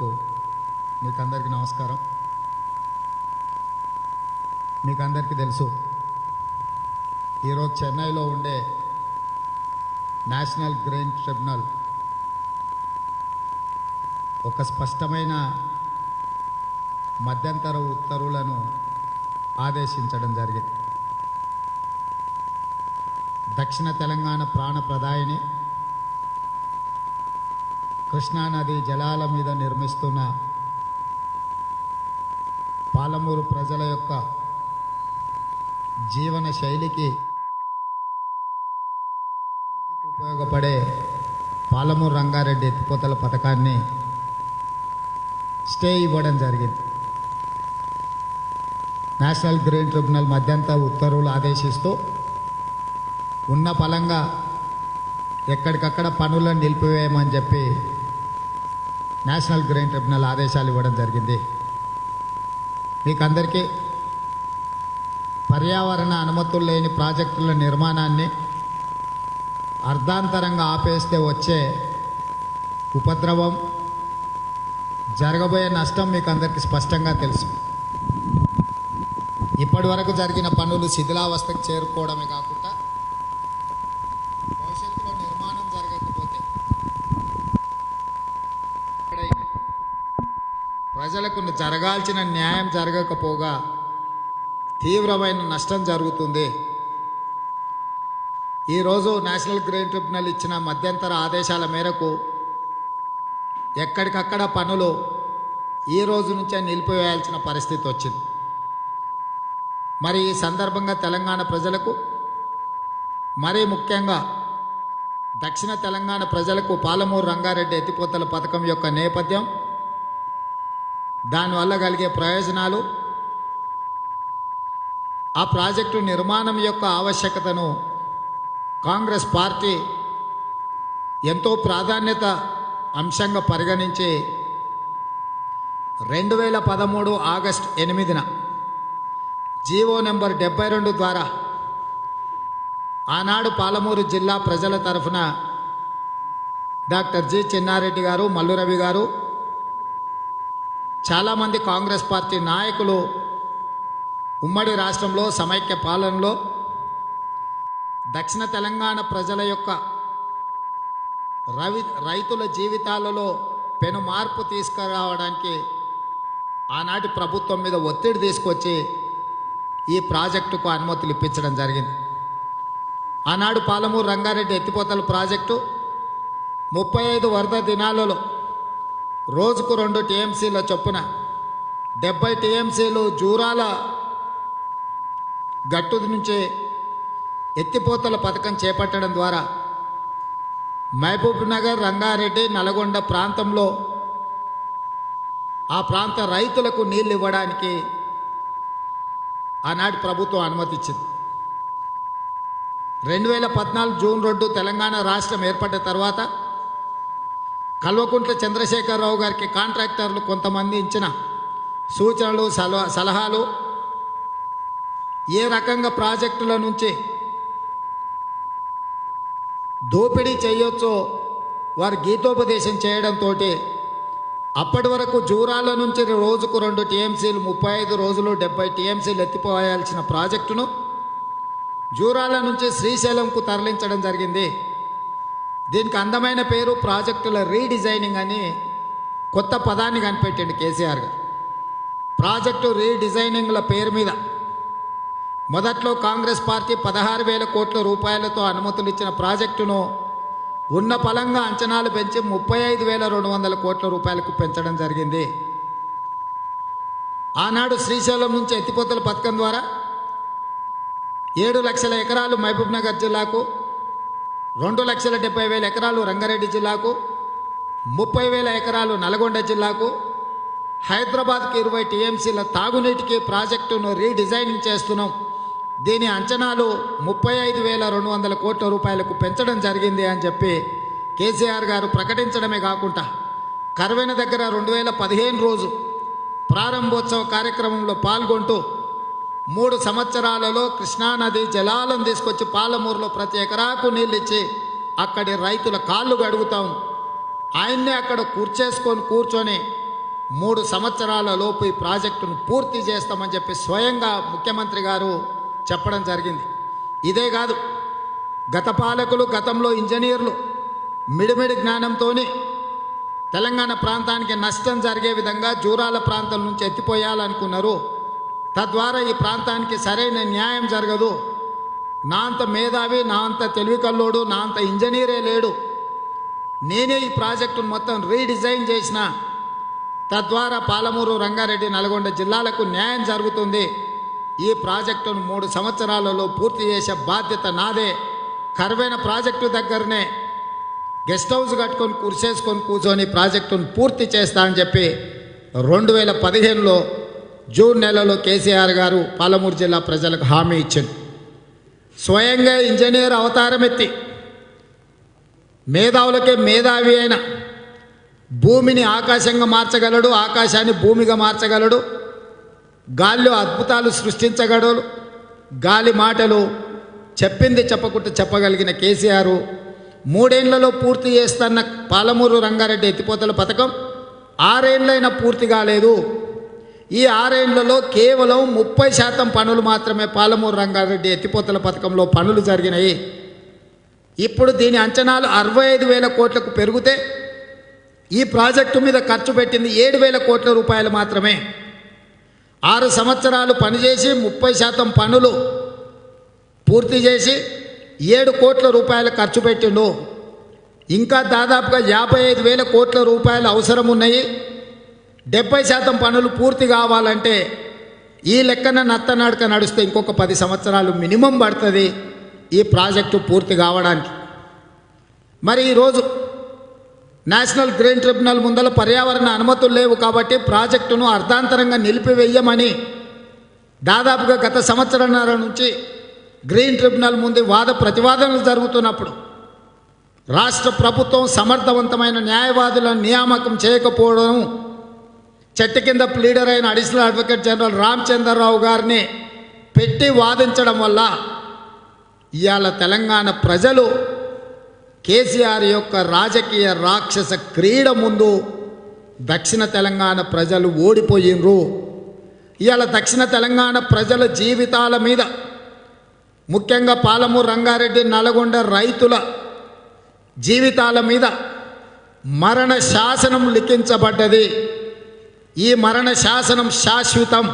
పెద్దలకు మీకు అందరికీ నమస్కారం మీకు అందరికీ తెలుసు ఈరోజు చెన్నైలో ఉండే నేషనల్ గ్రెయిన్ ట్రిబ్యునల్ ఒక స్పష్టమైన మధ్యంతర ఉత్తర్వులను ఆదేశించడం జరిగింది దక్షిణ తెలంగాణ ప్రాణ ప్రదాయిని కృష్ణానది జలాల మీద నిర్మిస్తున్న పాలమూరు ప్రజల యొక్క జీవన శైలికి అభివృద్ధికి ఉపయోగపడే పాలమూరు రంగారెడ్డి ఎత్తిపోతల పథకాన్ని స్టే ఇవ్వడం జరిగింది నేషనల్ గ్రీన్ ట్రిబ్యునల్ మధ్యంతర ఉత్తర్వులు ఆదేశిస్తూ ఉన్న ఫలంగా ఎక్కడికక్కడ పనులను నిలిపివేయమని చెప్పి నేషనల్ గ్రీన్ ట్రిబ్యునల్ ఆదేశాలు ఇవ్వడం జరిగింది మీకు అందరికీ పర్యావరణ అనుమతులు లేని ప్రాజెక్టుల నిర్మాణాన్ని అర్ధాంతరంగా ఆపేస్తే వచ్చే ఉపద్రవం జరగబోయే నష్టం మీకు అందరికీ స్పష్టంగా తెలుసు ఇప్పటి వరకు జరిగిన పనులు శిథిలావస్థకు చేరుకోవడమే కాకుండా భవిష్యత్తులో నిర్మాణం జరగకపోతే ఎక్కడైనా ప్రజలకు జరగాల్సిన న్యాయం జరగకపోగా తీవ్రమైన నష్టం జరుగుతుంది ఈరోజు నేషనల్ గ్రీన్ ట్రిబ్యునల్ ఇచ్చిన మధ్యంతర ఆదేశాల మేరకు ఎక్కడికక్కడ పనులు ఈ రోజు నుంచే నిలిపివేయాల్సిన పరిస్థితి వచ్చింది మరి ఈ సందర్భంగా తెలంగాణ ప్రజలకు మరీ ముఖ్యంగా దక్షిణ తెలంగాణ ప్రజలకు పాలమూరు రంగారెడ్డి ఎత్తిపోతల పథకం యొక్క నేపథ్యం దానివల్ల కలిగే ప్రయోజనాలు ఆ ప్రాజెక్టు నిర్మాణం యొక్క ఆవశ్యకతను కాంగ్రెస్ పార్టీ ఎంతో ప్రాధాన్యత అంశంగా పరిగణించి రెండు వేల పదమూడు ఆగస్ట్ ఎనిమిదిన జీవో నెంబర్ డెబ్బై రెండు ద్వారా ఆనాడు పాలమూరు జిల్లా ప్రజల తరఫున డాక్టర్ జి చిన్నారెడ్డి గారు మల్లురవి గారు చాలామంది కాంగ్రెస్ పార్టీ నాయకులు ఉమ్మడి రాష్ట్రంలో సమైక్య పాలనలో దక్షిణ తెలంగాణ ప్రజల యొక్క రవి రైతుల జీవితాలలో పెను మార్పు తీసుకురావడానికి ఆనాటి ప్రభుత్వం మీద ఒత్తిడి తీసుకొచ్చి ఈ ప్రాజెక్టుకు అనుమతులు ఇప్పించడం జరిగింది ఆనాడు పాలమూరు రంగారెడ్డి ఎత్తిపోతల ప్రాజెక్టు ముప్పై ఐదు వరద దినాలలో రోజుకు రెండు టీఎంసీల చొప్పున డెబ్బై టీఎంసీలు జూరాల గట్టు నుంచి ఎత్తిపోతల పథకం చేపట్టడం ద్వారా మహబూబ్ నగర్ రంగారెడ్డి నల్గొండ ప్రాంతంలో ఆ ప్రాంత రైతులకు నీళ్ళు ఇవ్వడానికి ఆనాటి ప్రభుత్వం అనుమతి ఇచ్చింది రెండు వేల పద్నాలుగు జూన్ రెండు తెలంగాణ రాష్ట్రం ఏర్పడ్డ తర్వాత కల్వకుంట్ల చంద్రశేఖరరావు గారికి కాంట్రాక్టర్లు కొంతమంది ఇచ్చిన సూచనలు సలహా సలహాలు ఏ రకంగా ప్రాజెక్టుల నుంచి దోపిడీ చేయొచ్చో వారు గీతోపదేశం చేయడంతో అప్పటి వరకు జూరాల నుంచి రోజుకు రెండు టీఎంసీలు ముప్పై ఐదు రోజులు డెబ్బై టీఎంసీలు ఎత్తిపోయాల్సిన ప్రాజెక్టును జూరాల నుంచి శ్రీశైలంకు తరలించడం జరిగింది దీనికి అందమైన పేరు ప్రాజెక్టుల రీడిజైనింగ్ అని కొత్త పదాన్ని కనిపెట్టిండు కేసీఆర్ గారు ప్రాజెక్టు రీడిజైనింగ్ల పేరు మీద మొదట్లో కాంగ్రెస్ పార్టీ పదహారు వేల కోట్ల రూపాయలతో అనుమతులు ఇచ్చిన ప్రాజెక్టును ఉన్న పలంగా అంచనాలు పెంచి ముప్పై ఐదు వేల రెండు వందల కోట్ల రూపాయలకు పెంచడం జరిగింది ఆనాడు శ్రీశైలం నుంచి ఎత్తిపోతల పథకం ద్వారా ఏడు లక్షల ఎకరాలు మహబూబ్ నగర్ జిల్లాకు రెండు లక్షల డెబ్బై వేల ఎకరాలు రంగారెడ్డి జిల్లాకు ముప్పై వేల ఎకరాలు నల్గొండ జిల్లాకు హైదరాబాద్కి ఇరవై టీఎంసీల తాగునీటికి ప్రాజెక్టును రీడిజైనింగ్ చేస్తున్నాం దీని అంచనాలు ముప్పై ఐదు వేల రెండు వందల కోట్ల రూపాయలకు పెంచడం జరిగింది అని చెప్పి కేసీఆర్ గారు ప్రకటించడమే కాకుండా కరవెన దగ్గర రెండు వేల పదిహేను రోజు ప్రారంభోత్సవ కార్యక్రమంలో పాల్గొంటూ మూడు సంవత్సరాలలో కృష్ణానది జలాలను తీసుకొచ్చి పాలమూరులో ప్రతి ఎకరాకు నీళ్ళు ఇచ్చి అక్కడి రైతుల కాళ్ళు గడుగుతాం ఆయన్నే అక్కడ కూర్చేసుకొని కూర్చొని మూడు సంవత్సరాల లోపు ఈ ప్రాజెక్టును పూర్తి చేస్తామని చెప్పి స్వయంగా ముఖ్యమంత్రి గారు చెప్పడం జరిగింది ఇదే కాదు గత పాలకులు గతంలో ఇంజనీర్లు మిడిమిడి జ్ఞానంతోని తెలంగాణ ప్రాంతానికి నష్టం జరిగే విధంగా జూరాల ప్రాంతం నుంచి ఎత్తిపోయాలనుకున్నారు తద్వారా ఈ ప్రాంతానికి సరైన న్యాయం జరగదు నా అంత మేధావి నా అంత తెలివి కల్లోడు నా అంత ఇంజనీరే లేడు నేనే ఈ ప్రాజెక్టును మొత్తం రీడిజైన్ చేసిన తద్వారా పాలమూరు రంగారెడ్డి నల్గొండ జిల్లాలకు న్యాయం జరుగుతుంది ఈ ప్రాజెక్టును మూడు సంవత్సరాలలో పూర్తి చేసే బాధ్యత నాదే కరువైన ప్రాజెక్టు దగ్గరనే గెస్ట్ హౌస్ కట్టుకొని కుర్చేసుకొని కూర్చొని ప్రాజెక్టును పూర్తి చేస్తా అని చెప్పి రెండు వేల పదిహేనులో జూన్ నెలలో కేసీఆర్ గారు పాలమూరు జిల్లా ప్రజలకు హామీ ఇచ్చింది స్వయంగా ఇంజనీర్ అవతారం ఎత్తి మేధావులకే మేధావి అయిన భూమిని ఆకాశంగా మార్చగలడు ఆకాశాన్ని భూమిగా మార్చగలడు గాలిలో అద్భుతాలు సృష్టించగలడు గాలి మాటలు చెప్పింది చెప్పకుండా చెప్పగలిగిన కేసీఆర్ మూడేళ్లలో పూర్తి చేస్తున్న పాలమూరు రంగారెడ్డి ఎత్తిపోతల పథకం ఆరేళ్లైనా పూర్తి కాలేదు ఈ ఆరేళ్లలో కేవలం ముప్పై శాతం పనులు మాత్రమే పాలమూరు రంగారెడ్డి ఎత్తిపోతల పథకంలో పనులు జరిగినాయి ఇప్పుడు దీని అంచనాలు అరవై ఐదు వేల కోట్లకు పెరిగితే ఈ ప్రాజెక్టు మీద ఖర్చు పెట్టింది ఏడు వేల కోట్ల రూపాయలు మాత్రమే ఆరు సంవత్సరాలు పనిచేసి ముప్పై శాతం పనులు పూర్తి చేసి ఏడు కోట్ల రూపాయలు ఖర్చు పెట్టిండు ఇంకా దాదాపుగా యాభై ఐదు వేల కోట్ల రూపాయలు అవసరం ఉన్నాయి డెబ్బై శాతం పనులు పూర్తి కావాలంటే ఈ లెక్కన నత్తనడక నడిస్తే ఇంకొక పది సంవత్సరాలు మినిమం పడుతుంది ఈ ప్రాజెక్టు పూర్తి కావడానికి మరి ఈరోజు నేషనల్ గ్రీన్ ట్రిబ్యునల్ ముందల పర్యావరణ అనుమతులు లేవు కాబట్టి ప్రాజెక్టును అర్ధాంతరంగా నిలిపివేయమని దాదాపుగా గత సంవత్సరంన్నర నుంచి గ్రీన్ ట్రిబ్యునల్ ముందు వాద ప్రతివాదనలు జరుగుతున్నప్పుడు రాష్ట్ర ప్రభుత్వం సమర్థవంతమైన న్యాయవాదులను నియామకం చేయకపోవడం చెట్టు కింద ప్లీడర్ అయిన అడిషనల్ అడ్వకేట్ జనరల్ రామచంద్రరావు గారిని పెట్టి వాదించడం వల్ల ఇవాళ తెలంగాణ ప్రజలు కేసీఆర్ యొక్క రాజకీయ రాక్షస క్రీడ ముందు దక్షిణ తెలంగాణ ప్రజలు ఓడిపోయినరు ఇవాళ దక్షిణ తెలంగాణ ప్రజల జీవితాల మీద ముఖ్యంగా పాలమూరు రంగారెడ్డి నల్గొండ రైతుల జీవితాల మీద మరణ శాసనం లిఖించబడ్డది ఈ మరణ శాసనం శాశ్వతం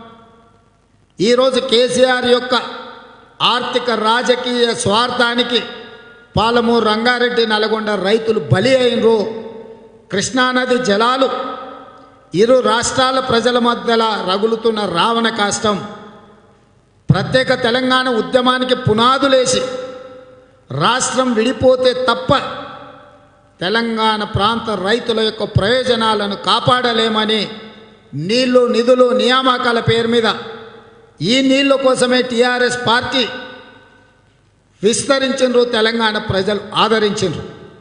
ఈరోజు కేసీఆర్ యొక్క ఆర్థిక రాజకీయ స్వార్థానికి పాలమూరు రంగారెడ్డి నల్గొండ రైతులు బలి అయినరు కృష్ణానది జలాలు ఇరు రాష్ట్రాల ప్రజల మధ్యలో రగులుతున్న రావణ కాష్టం ప్రత్యేక తెలంగాణ ఉద్యమానికి పునాదులేసి రాష్ట్రం విడిపోతే తప్ప తెలంగాణ ప్రాంత రైతుల యొక్క ప్రయోజనాలను కాపాడలేమని నీళ్లు నిధులు నియామకాల పేరు మీద ఈ నీళ్ళ కోసమే టీఆర్ఎస్ పార్టీ విస్తరించిండ్రు తెలంగాణ ప్రజలు ఆదరించిండ్రు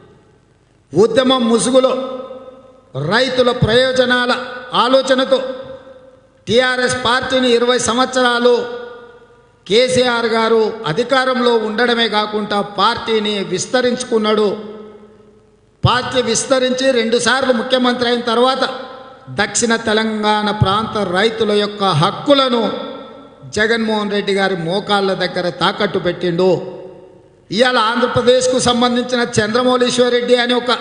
ఉద్యమం ముసుగులో రైతుల ప్రయోజనాల ఆలోచనతో టీఆర్ఎస్ పార్టీని ఇరవై సంవత్సరాలు కేసీఆర్ గారు అధికారంలో ఉండడమే కాకుండా పార్టీని విస్తరించుకున్నాడు పార్టీ విస్తరించి రెండుసార్లు ముఖ్యమంత్రి అయిన తర్వాత దక్షిణ తెలంగాణ ప్రాంత రైతుల యొక్క హక్కులను జగన్మోహన్ రెడ్డి గారి మోకాళ్ళ దగ్గర తాకట్టు పెట్టిండు ఇవాళ ఆంధ్రప్రదేశ్కు సంబంధించిన చంద్రమౌళీశ్వర్ రెడ్డి అనే ఒక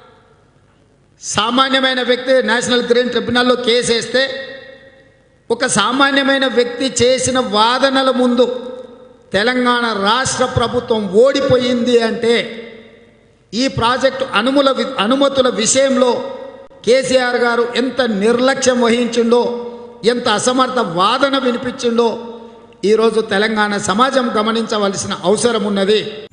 సామాన్యమైన వ్యక్తి నేషనల్ గ్రీన్ ట్రిబ్యునల్లో కేసు వేస్తే ఒక సామాన్యమైన వ్యక్తి చేసిన వాదనల ముందు తెలంగాణ రాష్ట్ర ప్రభుత్వం ఓడిపోయింది అంటే ఈ ప్రాజెక్టు అనుముల వి- అనుమతుల విషయంలో కేసీఆర్ గారు ఎంత నిర్లక్ష్యం వహించిండో ఎంత అసమర్థ వాదన వినిపించిండో ఈరోజు తెలంగాణ సమాజం గమనించవలసిన అవసరం ఉన్నది